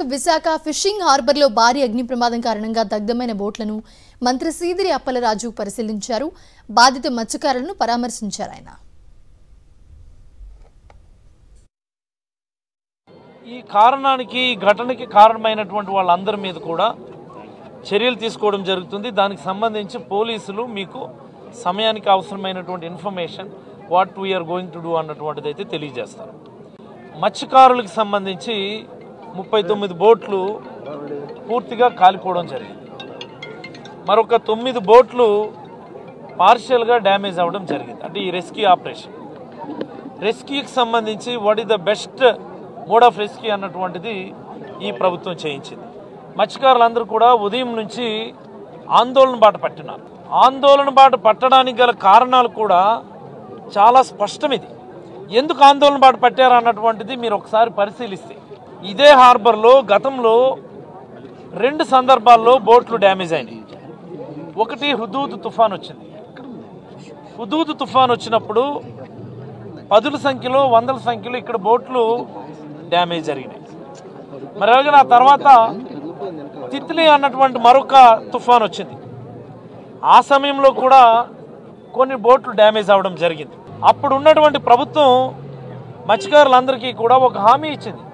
Visakha fishing హార్బర్లో భారీ అగ్ని ప్రమాదం కారణంగా దగ్ధమైన బోట్లను మంత్రి సీదిరి అప్పలరాజు పరిశీలించారు బాధిత మత్స్యకారులను పరామర్శించారు ఆయన ఈ కారణానికి ఈ ఘటనకి కారణమైనటువంటి వాళ్ళందరి మీద కూడా చర్యలు తీసుకోవడం జరుగుతుంది దానికి సంబంధించి పోలీసులు మీకు సమయానికి అవసరమైనటువంటి information what we're going to do అన్నటువంటిది అయితే తెలియజేస్తారు మత్స్యకారులకు సంబంధించి ముప్పై తొమ్మిది బోట్లు పూర్తిగా కాలిపోవడం జరిగింది మరొక తొమ్మిది బోట్లు పార్షియల్గా డ్యామేజ్ అవ్వడం జరిగింది అంటే ఈ రెస్క్యూ ఆపరేషన్ రెస్క్యూకి సంబంధించి what is the best mode of rescue అన్నటువంటిది ఈ ప్రభుత్వం చేయించింది మత్స్యకారులందరూ కూడా ఉదయం నుంచి ఆందోళన బాట పట్టినారు ఆందోళన బాట పట్టడానికి గల కారణాలు కూడా చాలా స్పష్టం ఇది ఎందుకు ఆందోళన బాట పట్టారు అన్నటువంటిది మీరు ఒకసారి పరిశీలిస్తే ఇదే హార్బర్లో గతంలో రెండు సందర్భాల్లో బోట్లు డ్యామేజ్ అయినాయి ఒకటి హుదూద్ తుఫాన్ వచ్చింది హుదూద్ తుఫాన్ వచ్చినప్పుడు పదుల సంఖ్యలో వందల సంఖ్యలో ఇక్కడ బోట్లు డ్యామేజ్ జరిగినాయి మరి అలాగే ఆ తర్వాత తిత్లీ అన్నటువంటి మరొక తుఫాన్ వచ్చింది ఆ సమయంలో కూడా కొన్ని బోట్లు డ్యామేజ్ అవ్వడం జరిగింది అప్పుడు ఉన్నటువంటి ప్రభుత్వం మత్స్యకారులందరికీ కూడా ఒక హామీ ఇచ్చింది